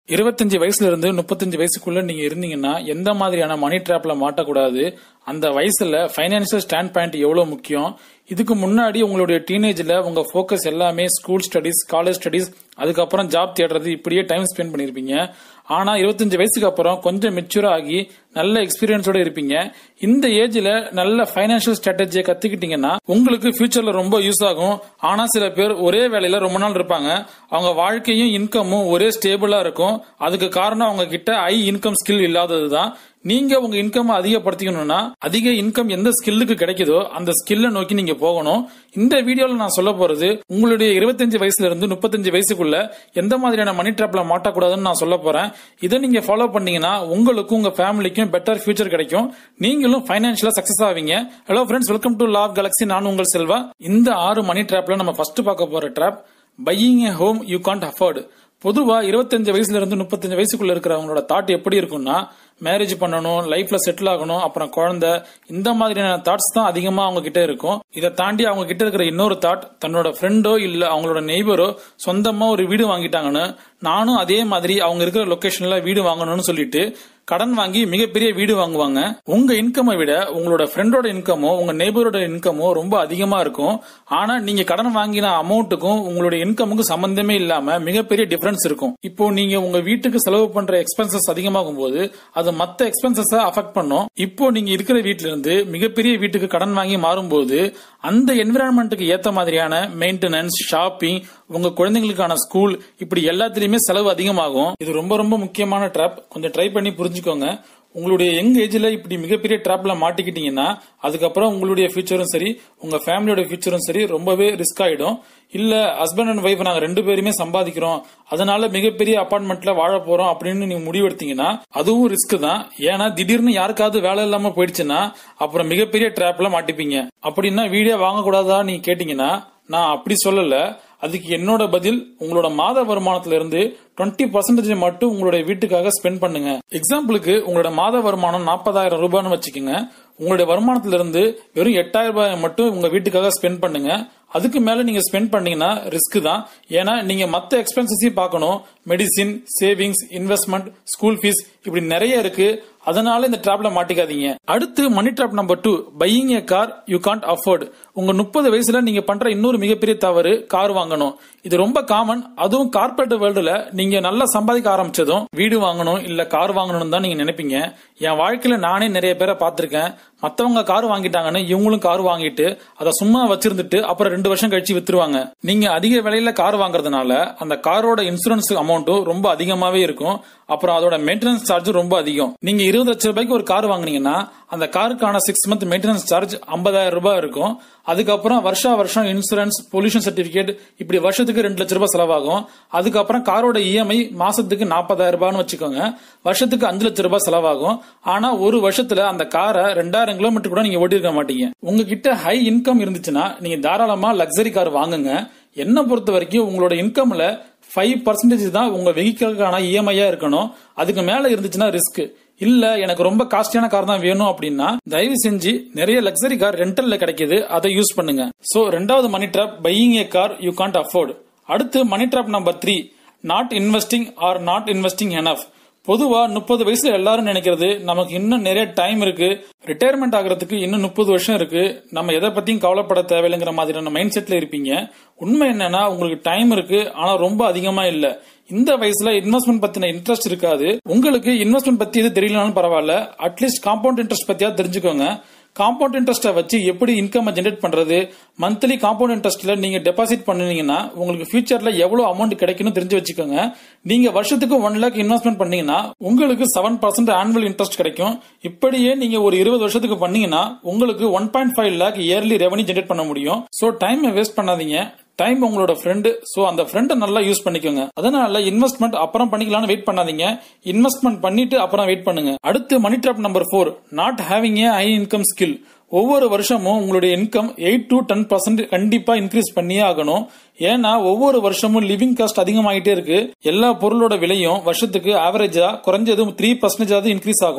இருபத்தஞ்சு வயசுல இருந்து முப்பத்தஞ்சு வயசுக்குள்ள நீங்க இருந்தீங்கன்னா எந்த மாதிரியான மணி ட்ராப்ல மாட்டக்கூடாது அந்த வயசுல ஃபைனான்சியல் ஸ்டாண்ட் பாயிண்ட் எவ்வளவு முக்கியம் இதுக்கு முன்னாடி உங்களுடைய டீனேஜ்ல உங்க ஃபோக்கஸ் எல்லாமே ஸ்கூல் ஸ்டடீஸ் காலேஜ் ஸ்டடீஸ் அதுக்கப்புறம் ஜாப் தேடுறது இப்படியே டைம் ஸ்பெண்ட் பண்ணிருப்பீங்க ஆனா இருபத்தஞ்சு வயசுக்கு அப்புறம் கொஞ்சம் மெச்சூர் ஆகி நல்ல எக்ஸ்பீரியன்ஸோட இருப்பீங்க இந்த ஏஜ்ல நல்ல ஃபைனான்சியல் ஸ்ட்ராட்டஜியை கத்துக்கிட்டீங்கன்னா உங்களுக்கு ஃபியூச்சர்ல ரொம்ப யூஸ் ஆகும் ஆனா சில பேர் ஒரே வேலையில ரொம்ப நாள் இருப்பாங்க அவங்க வாழ்க்கையும் இன்கமும் ஒரே ஸ்டேபிளா இருக்கும் அதுக்கு காரணம் அவங்க கிட்ட ஹை இன்கம் ஸ்கில் இல்லாததுதான் நீங்க உங்க இன்கம் அதிகப்படுத்திக்கணும்னா அதிக இன்கம் எந்த ஸ்கில்லுக்கு கிடைக்குதோ அந்த ஸ்கில்லை நோக்கி நீங்க போகணும் இந்த வீடியோல நான் சொல்ல போறது உங்களுடைய இருபத்தஞ்சு வயசுல இருந்து முப்பத்தஞ்சு வயசுக்குள்ள எந்த மாதிரியான மணி ட்ராப்ல மாட்டக்கூடாதுன்னு நான் சொல்ல போறேன் இதை நீங்க ஃபாலோ பண்ணீங்கன்னா உங்களுக்கும் உங்க ஃபேமிலிக்கும் பெட்டர் ஃபியூச்சர் கிடைக்கும் நீங்களும் ஃபைனான்சியலா சக்சஸ் ஆவீங்க hello friends welcome to Lab Galaxy நான் உங்கள் செல்வா இந்த ஆறு மணி ட்ராப்ல நம்ம ஃபர்ஸ்ட் பார்க்க போற trap buying a home you can't afford பொதுவா இருபத்தஞ்சு வயசுல இருந்து முப்பத்தஞ்சு வயசுக்குள்ள இருக்கிறவங்களோட தாட் எப்படி இருக்கும்னா மேரேஜ் பண்ணணும் லைஃப்ல செட்டில் ஆகணும் அப்புறம் குழந்தை இந்த மாதிரியான தாட்ஸ் தான் அதிகமா அவங்க கிட்ட இருக்கும் இதை தாண்டி அவங்க கிட்ட இருக்கிற இன்னொரு தாட் தன்னோட ஃப்ரெண்டோ இல்ல அவங்களோட நெய்பரோ சொந்தமா ஒரு வீடு வாங்கிட்டாங்கன்னு நானும் அதே மாதிரி அவங்க இருக்கிற லொகேஷன்ல வீடு வாங்கணும்னு சொல்லிட்டு கடன் வாங்கி மிகப்பெரிய வீடு வாங்குவாங்க உங்க இன்கமை விட உங்களோட ஃப்ரெண்டோட இன்கமோ உங்க நெய்பரோட இன்கமோ ரொம்ப அதிகமா இருக்கும் ஆனா நீங்க கடன் வாங்கின அமௌண்ட்டுக்கும் உங்களுடைய இன்கமுக்கும் சம்பந்தமே இல்லாம மிகப்பெரிய டிஃபரன்ஸ் இருக்கும் இப்போ நீங்க உங்க வீட்டுக்கு செலவு பண்ற எக்ஸ்பென்சஸ் அதிகமாகும் போது அது மத்த எக்ஸ்பென்சஸ் அஃபெக்ட் பண்ணும் இப்போ நீங்க இருக்கிற வீட்ல இருந்து மிகப்பெரிய வீட்டுக்கு கடன் வாங்கி மாறும்போது அந்த என்விரான்மெண்ட்டுக்கு ஏத்த மாதிரியான மெயின்டெனன்ஸ் ஷாப்பிங் உங்க குழந்தைங்களுக்கான ஸ்கூல் இப்படி எல்லாத்துலயுமே செலவு அதிகமாகும் இது ரொம்ப ரொம்ப முக்கியமான ட்ராப் கொஞ்சம் ட்ரை பண்ணி புரிஞ்சுக்கோங்க உங்களுடைய யங் ஏஜ்ல இப்படி மிகப்பெரிய ட்ராப்ல மாட்டிக்கிட்டீங்கன்னா அதுக்கப்புறம் உங்களுடைய ஃபியூச்சரும் சரி உங்க ஃபேமிலியோட ஃபியூச்சரும் சரி ரொம்பவே ரிஸ்க் ஆயிடும் இல்ல ஹஸ்பண்ட் அண்ட் ஒய்ஃப் நாங்க ரெண்டு பேருமே சம்பாதிக்கிறோம் அதனால மிகப்பெரிய அபார்ட்மெண்ட்ல வாழ போறோம் அப்படின்னு நீங்க முடிவெடுத்தீங்கன்னா அதுவும் ரிஸ்க் தான் ஏன்னா திடீர்னு யாருக்காவது வேலை இல்லாம போயிடுச்சுன்னா அப்புறம் மிகப்பெரிய ட்ராப்ல மாட்டிப்பீங்க அப்படின்னா வீடியோ வாங்கக்கூடாதா நீங்க கேட்டீங்கன்னா நான் அப்படி சொல்லல அதுக்கு என்னோட பதில் உங்களோட மாத வருமானத்துல இருந்து டுவெண்ட்டி பர்சன்டேஜ் மட்டும் உங்களுடைய வீட்டுக்காக ஸ்பெண்ட் பண்ணுங்க எக்ஸாம்பிளுக்கு உங்களோட மாத வருமானம் நாற்பதாயிரம் ரூபான்னு வச்சுக்கோங்க உங்களுடைய வருமானத்துல இருந்து வெறும் எட்டாயிரம் ரூபாய் மட்டும் உங்க வீட்டுக்காக ஸ்பெண்ட் பண்ணுங்க அதுக்கு மேல நீங்க ஸ்பெண்ட் பண்ணீங்கன்னா ரிஸ்க் தான் ஏன்னா நீங்க மத்த எக்ஸ்பென்சஸையும் பார்க்கணும் medicine savings investment school fees இப்படி நிறைய இருக்கு அதனால இந்த ட்ராப்ல மாட்டிக்காதீங்க அடுத்து money trap number two buying a car you can't afford உங்க முப்பது வயசுல நீங்க பண்ற இன்னொரு மிகப்பெரிய தவறு கார் வாங்கணும் இது ரொம்ப காமன் அதுவும் கார்பரேட் வேர்ல்டுல நீங்க நல்லா சம்பாதிக்க ஆரம்பிச்சதும் வீடு வாங்கணும் இல்ல கார் வாங்கணும்னு தான் நீங்க நினைப்பீங்க என் வாழ்க்கையில நானே நிறைய பேரை பார்த்திருக்கேன் மத்தவங்க கார் வாங்கிட்டாங்கன்னு இவங்களும் கார் வாங்கிட்டு அதை சும்மா வச்சிருந்துட்டு அப்புறம் ரெண்டு வருஷம் கழிச்சு வித்துருவாங்க நீங்க அதிக விலையில கார் வாங்குறதுனால அந்த காரோட இன்சூரன்ஸ் அமௌண்ட்டும் ரொம்ப அதிகமாவே இருக்கும் அப்புறம் அதோட மெயின்டெனன்ஸ் சார்ஜ் ரொம்ப அதிகம் நீங்க இருபது லட்சம் ரூபாய்க்கு ஒரு கார் வாங்குனீங்கன்னா அந்த காருக்கான சிக்ஸ் மந்த் மெயின்டெனன்ஸ் சார்ஜ் ஐம்பதாயிரம் ரூபாய் இருக்கும் அதுக்கப்புறம் வருஷா வருஷம் இன்சூரன்ஸ் பொல்யூஷன் சர்டிபிகேட் இப்படி வருஷத்துக்கு ரெண்டு லட்ச ரூபாய் செலவாகும் அதுக்கப்புறம் காரோட இஎம்ஐ மாசத்துக்கு நாற்பதாயிரம் ரூபான்னு வச்சுக்கோங்க வருஷத்துக்கு அஞ்சு லட்ச ரூபாய் செலவாகும் ஆனா ஒரு வருஷத்துல அந்த காரை ரெண்டாயிரம் கிலோமீட்டர் கூட நீங்க ஓட்டிருக்க மாட்டீங்க உங்ககிட்ட ஹை இன்கம் இருந்துச்சுன்னா நீங்க தாராளமா லக்ஸரி கார் வாங்குங்க என்ன பொறுத்த வரைக்கும் உங்களோட இன்கம்ல ஃபைவ் பர்சன்டேஜ் தான் உங்க வெஹிக்கிளுக்கான இஎம்ஐயா இருக்கணும் அதுக்கு மேல இருந்துச்சுன்னா ரிஸ்க் இல்ல எனக்கு ரொம்ப காஸ்ட்லியான கார் தான் வேணும் அப்படின்னா தயவு செஞ்சு நிறைய லக்ஸரி கார் ரெண்டல்ல கிடைக்குது அதை யூஸ் பண்ணுங்க சோ ரெண்டாவது money trap buying a car you can't afford அடுத்து money trap number three not investing or not investing enough பொதுவா முப்பது வயசுல எல்லாரும் நினைக்கிறது நமக்கு இன்னும் நிறைய டைம் இருக்கு ரிட்டையர்மெண்ட் ஆகிறதுக்கு இன்னும் முப்பது வருஷம் இருக்கு நம்ம எதை பத்தியும் கவலைப்பட தேவையில்லைங்கிற மாதிரியான மைண்ட் செட்ல இருப்பீங்க உண்மை என்னன்னா உங்களுக்கு டைம் இருக்கு ஆனா ரொம்ப அதிகமா இல்ல இந்த வயசுல இன்வெஸ்ட்மெண்ட் பத்தின இன்ட்ரெஸ்ட் இருக்காது உங்களுக்கு இன்வெஸ்ட்மெண்ட் பத்தி எது தெரியலனாலும் பரவாயில்ல அட்லீஸ்ட் காம்பவுண்ட் இன்ட்ரெஸ்ட் பத்தியா தெரிஞ்சுக்கோங்க காம்பவுண்ட் இன்ட்ரெஸ்ட்டை வச்சு எப்படி இன்கம் ஜென்ரேட் பண்றது மந்த்லி காம்பவுண்ட் இன்ட்ரெஸ்ட்ல நீங்க டெபாசிட் பண்ணுனீங்கன்னா உங்களுக்கு ஃபியூச்சர்ல எவ்வளவு அமௌண்ட் கிடைக்கும்னு தெரிஞ்சு வச்சுக்கோங்க நீங்க வருஷத்துக்கு ஒன் லேக் இன்வெஸ்ட்மெண்ட் பண்ணீங்கன்னா உங்களுக்கு செவன் பர்சன்ட் ஆனுவல் இன்ட்ரெஸ்ட் கிடைக்கும் இப்படியே நீங்க ஒரு இருபது வருஷத்துக்கு பண்ணீங்கன்னா உங்களுக்கு one point five lakh yearly revenue generate பண்ண முடியும் சோ டைம் வேஸ்ட் பண்ணாதீங்க டைம் உங்களோட ஃப்ரெண்டு சோ அந்த ஃப்ரெண்டை நல்லா யூஸ் பண்ணிக்கோங்க அதனால இன்வெஸ்ட்மெண்ட் அப்புறம் பண்ணிக்கலாம்னு வெயிட் பண்ணாதீங்க இன்வெஸ்ட்மெண்ட் பண்ணிட்டு அப்புறம் வெயிட் பண்ணுங்க அடுத்து money trap number four not having a high income skill ஒவ்வொரு வருஷமும் உங்களுடைய income eight to ten percent கண்டிப்பா இன்க்ரீஸ் பண்ணியே ஆகணும் ஏன்னா ஒவ்வொரு வருஷமும் லிவிங் காஸ்ட் அதிகமாயிட்டே இருக்கு எல்லா பொருளோட விலையும் வருஷத்துக்கு ஆவரேஜா குறைஞ்சது த்ரீ பர்சன்டேஜ் இன்க்ரீஸ் ஆகும்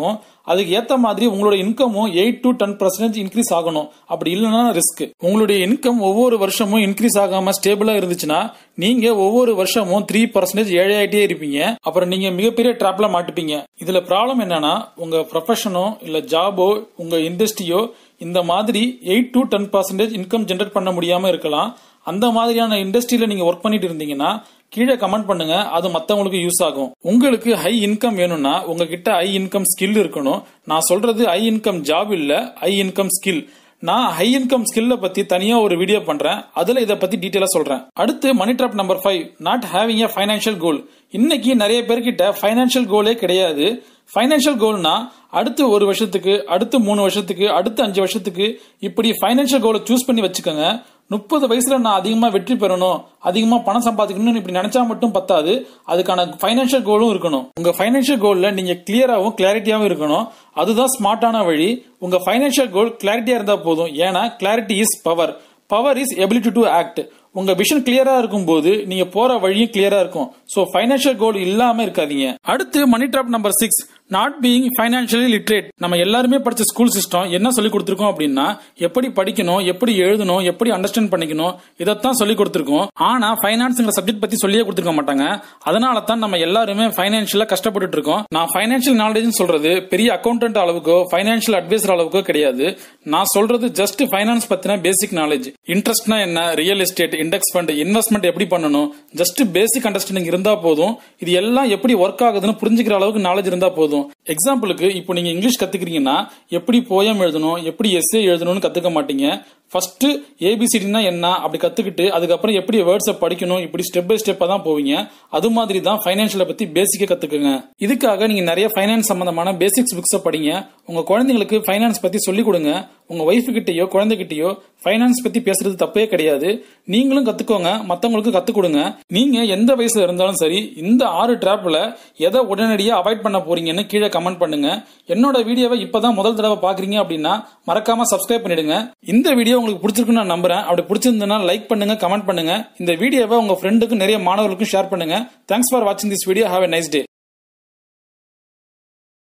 அதுக்கு ஏத்த மாதிரி உங்களோட இன்கமும் eight to ten percentage increase ஆகணும் அப்படி இல்லைன்னா ரிஸ்க் உங்களுடைய இன்கம் ஒவ்வொரு வருஷமும் இன்க்ரீஸ் ஆகாம ஸ்டேபிளா இருந்துச்சுன்னா நீங்க ஒவ்வொரு வருஷமும் த்ரீ பர்சன்டேஜ் ஏழையாயிட்டே இருப்பீங்க அப்புறம் நீங்க மிகப்பெரிய ட்ராப்ல மாட்டுப்பீங்க இதுல ப்ராப்ளம் என்னன்னா உங்க ப்ரொஃபஷனோ இல்ல ஜாபோ உங்க இண்டஸ்ட்ரியோ இந்த மாதிரி eight to ten percentage income generate பண்ண முடியாம இருக்கலாம் அந்த மாதிரியான இண்டஸ்ட்ரியில நீங்க ஒர்க் பண்ணிட்டு இருந்தீங்கன்னா கீழே கமெண்ட் பண்ணுங்க அது மத்தவங்களுக்கு யூஸ் ஆகும் உங்களுக்கு ஹை இன்கம் வேணும்னா உங்ககிட்ட ஹை இன்கம் ஸ்கில் இருக்கணும் நான் சொல்றது ஹை இன்கம் ஜாப் இல்ல ஹை இன்கம் ஸ்கில் நான் ஹை இன்கம் ஸ்கில்ல பத்தி தனியா ஒரு வீடியோ பண்றேன் அதுல இத பத்தி டீட்டெயிலா சொல்றேன் அடுத்து money trap number five not having a financial goal இன்னைக்கு நிறைய பேர்கிட்ட ஃபைனான்சியல் கோலே கிடையாது ஃபைனான்சியல் கோல்னா அடுத்து ஒரு வருஷத்துக்கு அடுத்து மூணு வருஷத்துக்கு அடுத்து அஞ்சு வருஷத்துக்கு இப்படி ஃபைனான்சியல் கோலை சூஸ் பண்ணி வச்சுக்கோங்க முப்பது வயசுல நான் அதிகமா வெற்றி பெறணும் அதிகமா பணம் சம்பாதிக்கணும்னு இப்படி நினைச்சா மட்டும் பத்தாது அதுக்கான ஃபைனான்சியல் கோலும் இருக்கணும் உங்க ஃபைனான்சியல் கோல்ல நீங்க கிளியராகவும் கிளாரிட்டியாவும் இருக்கணும் அதுதான் ஸ்மார்ட்டான வழி உங்க ஃபைனான்சியல் கோல் கிளாரிட்டியா இருந்தா போதும் ஏன்னா clarity is power power is ability to act உங்க விஷன் கிளியரா இருக்கும் போது நீங்க போற வழியும் கிளியரா இருக்கும் சோ ஃபைனான்சியல் கோல் இல்லாம இருக்காதீங்க அடுத்து money trap number six not being financially literate நம்ம எல்லாருமே படிச்ச ஸ்கூல் சிஸ்டம் என்ன சொல்லி கொடுத்துருக்கோம் அப்படின்னா எப்படி படிக்கணும் எப்படி எழுதணும் எப்படி அண்டர்ஸ்டாண்ட் பண்ணிக்கணும் இதைத்தான் சொல்லி கொடுத்துருக்கோம் ஆனா ஃபைனான்ஸ்ங்கிற சப்ஜெக்ட் பத்தி சொல்லியே கொடுத்துருக்க மாட்டாங்க அதனால தான் நம்ம எல்லாருமே ஃபைனான்சியலா கஷ்டப்பட்டு இருக்கோம் நான் ஃபைனான்சியல் நாலேஜ் சொல்றது பெரிய அக்கௌண்டன்ட் அளவுக்கோ ஃபைனான்சியல் அட்வைசர் அளவுக்கோ கிடையாது நான் சொல்றது ஜஸ்ட் ஃபைனான்ஸ் பத்தின பேசிக் நாலேஜ் இன்ட்ரெஸ்ட்னா என்ன real estate index fund investment எப்படி பண்ணணும் ஜஸ்ட் பேசிக் அண்டர்ஸ்டாண்டிங் இருந்தா போதும் இது எல்லாம் எப்படி ஒர்க் ஆகுதுன்னு புரிஞ்சுக்கிற அளவுக்கு நாலேஜ் இருந்தா போதும் எக்ஸாம்பிளுக்கு இப்போ நீங்க இங்கிலீஷ் கத்துக்கிறீங்கன்னா எப்படி போயம் எழுதணும் எப்படி எஸ்ஏ எழுதணும்னு கத்துக்க மாட்டீங்க ஃபர்ஸ்ட் ஏபிசிடினா என்ன அப்படி கத்துக்கிட்டு அதுக்கப்புறம் எப்படி வேர்ட்ஸை படிக்கணும் இப்படி ஸ்டெப் பை ஸ்டெப்பா தான் போவீங்க அது மாதிரி தான் ஃபைனான்சியலை பத்தி பேசிக்கா கத்துக்குங்க இதுக்காக நீங்க நிறைய ஃபைனான்ஸ் சம்பந்தமான பேசிக்ஸ் புக்ஸை படிங்க உங்க குழந்தைங்களுக்கு ஃபைனான்ஸ் பத்தி சொல்லிக் கொடுங்க உங்க ஒய்ஃப் கிட்டயோ குழந்தைகிட்டயோ ஃபைனான்ஸ் பத்தி பேசுறது தப்பே கிடையாது நீங்களும் கத்துக்கோங்க மத்தவங்களுக்கு கத்துக் கொடுங்க நீங்க எந்த வயசுல இருந்தாலும் சரி இந்த ஆறு டிராப்ல எதை உடனடியா அவாய்ட் பண்ண போறீங்கன்னு கீழே கமெண்ட் பண்ணுங்க என்னோட வீடியோவை இப்பதான் முதல் தடவை பாக்குறீங்க அப்படின்னா மறக்காம சப்ஸ்கிரைப் பண்ணிடுங்க இந்த வீடியோ உங்களுக்கு பிடிச்சிருக்குன்னு நான் நம்புறேன் அப்படி பிடிச்சிருந்ததுன்னா லைக் பண்ணுங்க கமெண்ட் பண்ணுங்க இந்த வீடியோவை உங்க ஃப்ரெண்டுக்கும் நிறைய மாணவர்களுக்கும் ஷேர் பண்ணுங்க தேங்க்ஸ் ஃபார் வாட்சிங் this video have a nice day